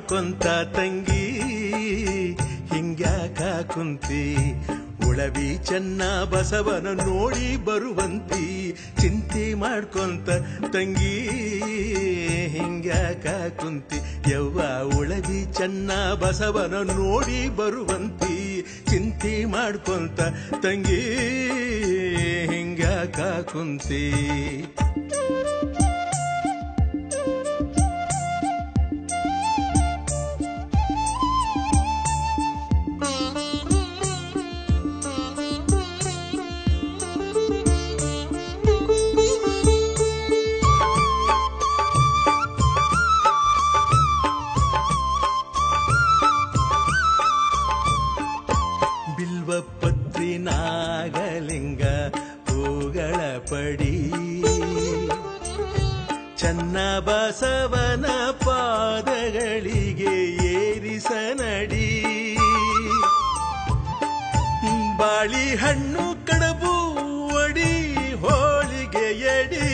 ಮಾಡ್ಕೊಂತ ತಂಗಿ ಹಿಂಗ್ಯಾಕ ಕುಂತಿ ಉಳವಿ ಚೆನ್ನ ಬಸವನ ನೋಡಿ ಬರುವಂತಿ ಚಿಂತೆ ಮಾಡ್ಕೊಂತ ತಂಗಿ ಹಿಂಗ್ಯಾಕ ಕುಂತಿ ಯವ್ವ ಉಳವಿ ಚೆನ್ನ ಬಸವನ ನೋಡಿ ಬರುವಂತಿ ಚಿಂತೆ ಮಾಡ್ಕೊಂತ ತಂಗಿ ಹಿಂಗ್ಯಾಕ ಕುಂತಿ ಬಿಲ್ವಪತ್ರಿ ನಾಗಲಿಂಗ ಹೂಗಳ ಪಡಿ ಚನ್ನ ಬಸವನ ಪಾದಗಳಿಗೆ ಏರಿಸನಡಿ ಬಾಳಿಹಣ್ಣು ಕಡಬು ಒಡಿ ಹೋಳಿಗೆ ಎಡಿ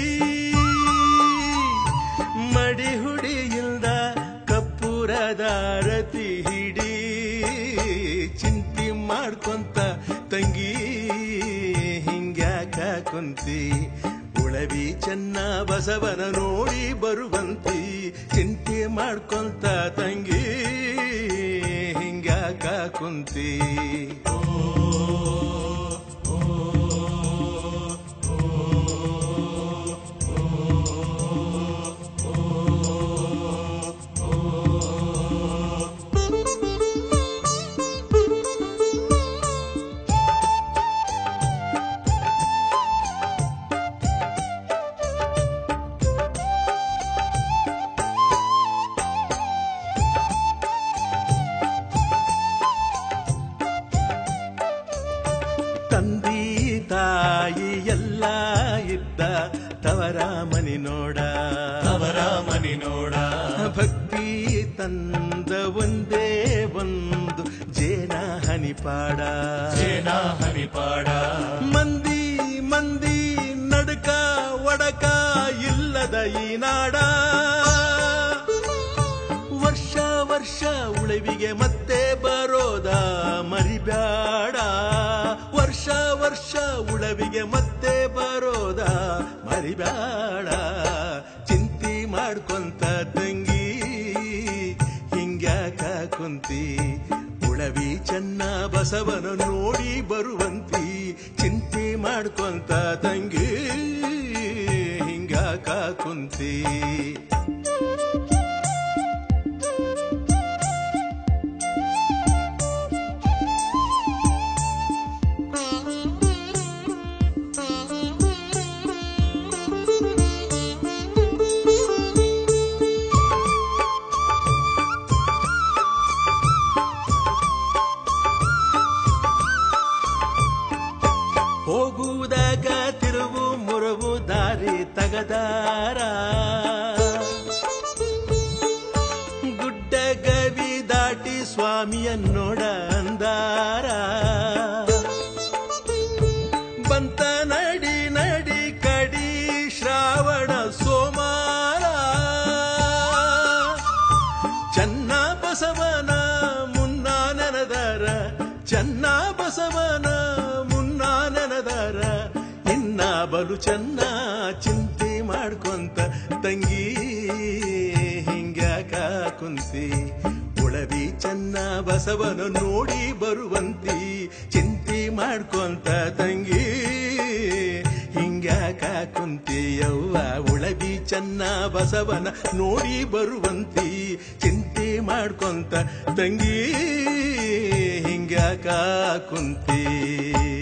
ಮಡಿ ಹುಡಿಯಿಂದ ಕಪ್ಪುರದಾರತಿ ಹಿಡಿ ಚಿಂತಿ ಮಾಡ್ಕೊಂತ ತಂಗಿ ಹಿಂಗ್ಯಾಕ ಕುಂತಿ ಉಳವಿ ಚೆನ್ನ ಬಸವನ ನೋಡಿ ಬರುವಂತಿ ಚಿಂತೆ ಮಾಡ್ಕೊಂತ ತಂಗಿ ಹಿಂಗ್ಯಾಕ ಕುಂತಿ ತಂದಿ ತಾಯಿ ಎಲ್ಲ ಇದ್ದ ತವರ ಮನಿ ನೋಡ ಅವರ ಮನಿ ನೋಡ ಭಕ್ತಿ ತಂದ ಒಂದೇ ಒಂದು ಜೇನ ಹನಿಪಾಡ ಜೇನ ಹನಿಪಾಡ ಮಂದಿ ಮಂದಿ ನಡಕ ಒಡಕ ಇಲ್ಲದ ಈ ನಾಡ ವರ್ಷ ವರ್ಷ ಉಳಿವಿಗೆ ಮತ್ತೆ ಬರೋದ ಮರಿಬ್ಯಾಡ ವರ್ಷ ವರ್ಷ ಉಳವಿಗೆ ಮತ್ತೆ ಬರೋದ ಮರಿಬ್ಯಾಡ ಚಿಂತಿ ಮಾಡ್ಕೊಂತ ತಂಗಿ ಹಿಂಗ್ಯಾಕ ಕುಂತಿ ಉಳವಿ ಚೆನ್ನ ಬಸವನ ನೋಡಿ ಬರುವಂತಿ ಚಿಂತೆ ಮಾಡ್ಕೊಂತ ತಂಗಿ ಹಿಂಗ್ಯಾಕ ಕುಂತಿ ಹೋಗುವುದಾಗ ತಿರುವು ಮುರುವು ದಾರಿ ತಗದಾರ ಗುಡ್ಡ ಗವಿ ದಾಟಿ ಸ್ವಾಮಿಯನ್ನೋಡ ಅಂದಾರ ಬಂತ ನಡಿ ನಡಿ ಕಡಿ ಶ್ರಾವಣ ಸೋಮಾರ ಚನ್ನ ಬಸವನ ಮುನ್ನ ನೆನದರ ಚನ್ನ ಬಸವನ ಮುನ್ನ ನೆನದರ ಇನ್ನ ಬಲು ಚೆನ್ನ ಚಿಂತೆ ಮಾಡ್ಕೊಂತ ತಂಗಿ ಹಿಂಗ್ಯಾಕ ಕುಂತಿ ಉಳವಿ ಚೆನ್ನ ಬಸವನ ನೋಡಿ ಬರುವಂತಿ ಚಿಂತೆ ಮಾಡ್ಕೊಂತ ತಂಗಿ ಹಿಂಗ್ಯಾಕ ಕುಂತಿ ಯವ್ವ ಉಳವಿ ಚೆನ್ನ ಬಸವನ ನೋಡಿ ಬರುವಂತಿ ಚಿಂತೆ ಮಾಡ್ಕೊಂತ ತಂಗಿ ಹಿಂಗ್ಯಾಕ ಕುಂತಿ